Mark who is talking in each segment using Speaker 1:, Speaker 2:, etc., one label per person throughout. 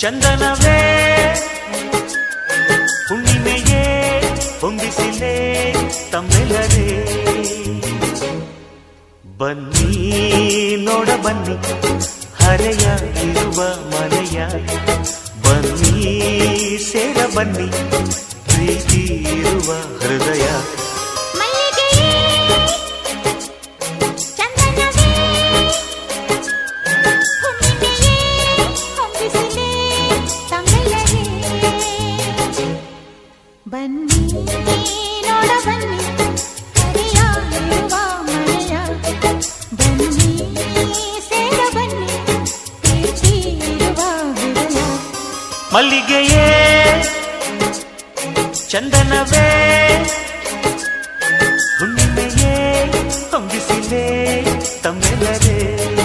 Speaker 1: ಚಂದನವೇ ಹುಣ್ಣಿಮೆಯೇ ಹೊಂದಿಸಿಲೇ ತಮ್ಮೆಲ್ಲರೇ ಬನ್ನಿ ನೋಡ ಬನ್ನಿ ಹರೆಯ ಇರುವ ಮನೆಯ ಬನ್ನಿ ಸೇರ ಬನ್ನಿ ಪ್ರೀತಿ ಇರುವ ಹೃದಯ
Speaker 2: ಮಲ್ಲಿಗೆಯೇ ಚಂದನವೇ ಹುಣ್ಣಿಮೆಯೇ ಹೊಂದಿಸಲೇ ತಮ್ಮೆಲ್ಲರೇ ಬನ್ನಿ ನೋಡ ಬನ್ನಿ ಹರೆಯ ಇರುವ ಮನೆಯ ಬನ್ನಿ ಸೇರ ಬನ್ನಿ ಪ್ರೀತಿ ಇರುವ ಹೃದಯ
Speaker 1: ಮಲ್ಲಿಗೆಯೇ ಚಂದನವೇ ಹುಣ್ಣಿಮೆಯೇ ಹೊಂದಿಸಿಲೇ ತಮ್ಮೆಲ್ಲರೇ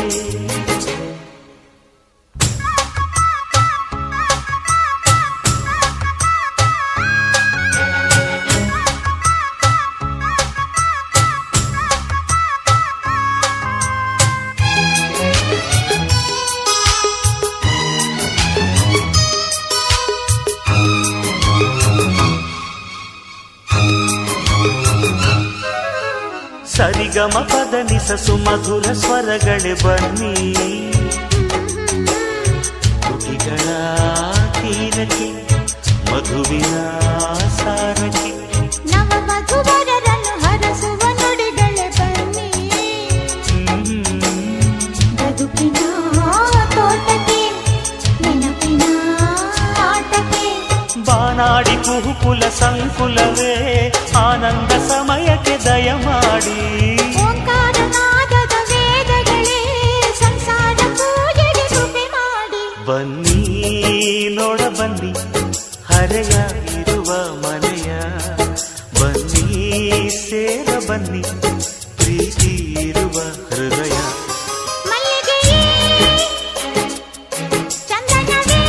Speaker 1: ಸರಿಗಮ ಪದ ನಿಸ ಸುಮಧುರ ಸ್ವರಗಳೇ ಬನ್ನಿ ತುಟಿಗಳ ತೀರಕ್ಕೆ ಮಧುವಿನ ಸಾರಕ್ಕೆ
Speaker 2: ನವ ಮಧುವರರನ್ನು ಹರಸುವ ನುಡಿಗಳೇ ಬನ್ನಿ ಬದುಕಿನ ತೋಟಕ್ಕೆ ನೆನಪಿನ ಆಟಕ್ಕೆ
Speaker 1: ಬಾನಾಡಿ ಕುಹುಕುಲ ಸಂಕುಲವೇ ಆನಂದ ಸಮಯಕ್ಕೆ ದಯಮಾಡಿ
Speaker 2: ಓಂಕಾರನಾದದ ವೇದಗಳೇ ಸಂಸಾರ ಪೂಜೆಗೆ ಕೃಪೆ ಮಾಡಿ
Speaker 1: ಬನ್ನಿ ನೋಡ ಬನ್ನಿ ಹರೆಯ ಇರುವ ಮನೆಯ ಬನ್ನಿ ಸೇರ ಬನ್ನಿ ಪ್ರೀತಿ ಇರುವ ಹೃದಯ
Speaker 2: ಮಲ್ಲಿಗೆಯೇ ಚಂದನವೇ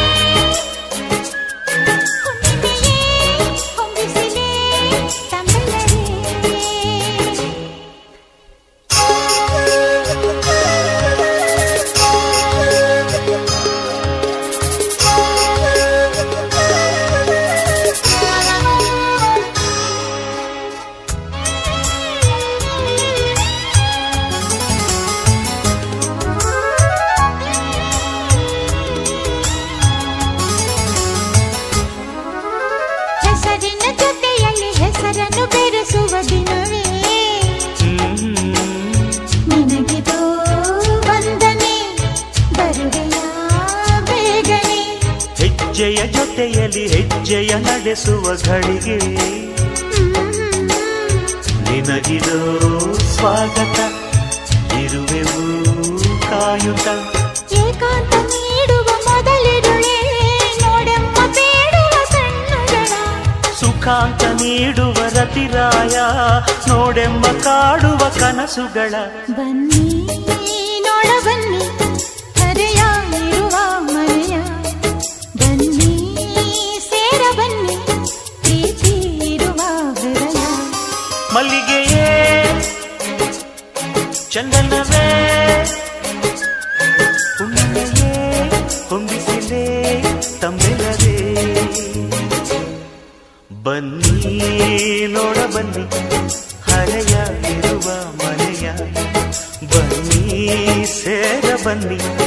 Speaker 2: ಹುಣ್ಣಿಮೆಯೇ ಹೊಂದಿಸಿಲೇ ತಮ್ಮೆಲ್ಲರೇ ಹೆಸರಿನ ಜೊತೆಯಲ್ಲಿ ಹೆಸರನ್ನು ಬೆರೆಸುವ ದಿನವೇ ನಿನಗಿದೋ ವಂದನೆ ಬರುವೆಯ ಬೇಗನೆ
Speaker 1: ಹೆಜ್ಜೆಯ ಜೊತೆಯಲ್ಲಿ ಹೆಜ್ಜೆಯ ನಡೆಸುವ ಘಳಿಗೆ ನಿನಗಿದೋ ಸ್ವಾಗತ ಇರುವೆವು ಕಾಯುತ್ತ
Speaker 2: ಏಕಾಂತ ನೀಡುವ ಮೊದಲಿರುಳೆ ನೋಡೆಮ್ಮ ಬೇಡುವ ಕಣ್ಣುಗಳ
Speaker 1: ಸುಖಾಂತ ನೀಡುವ ರತಿರಾಯ ನೋಡೆಂಬ ಕಾಡುವ ಕನಸುಗಳ
Speaker 2: ಬನ್ನಿ ನೋಡ ಬನ್ನಿ ಹರೆಯ ಇರುವ ಮನೆಯ ಬನ್ನಿ ಸೇರ ಬನ್ನಿ ಪ್ರೀತಿ ಇರುವ ಹೃದಯ
Speaker 1: ಮಲ್ಲಿಗೆಯೇ ಚಂದನವೇ ಹುಣ್ಣಿಮೆಯೇ ಹೊಂದಿಸಿಲೇ ತಮ್ಮೆಲ್ಲರೇ ಬನ್ನಿ ನೋಡ ಬನ್ನಿ ಹರೆಯ ಇರುವ ಮನೆಯ ಬನ್ನಿ ಸೇರ ಬನ್ನಿ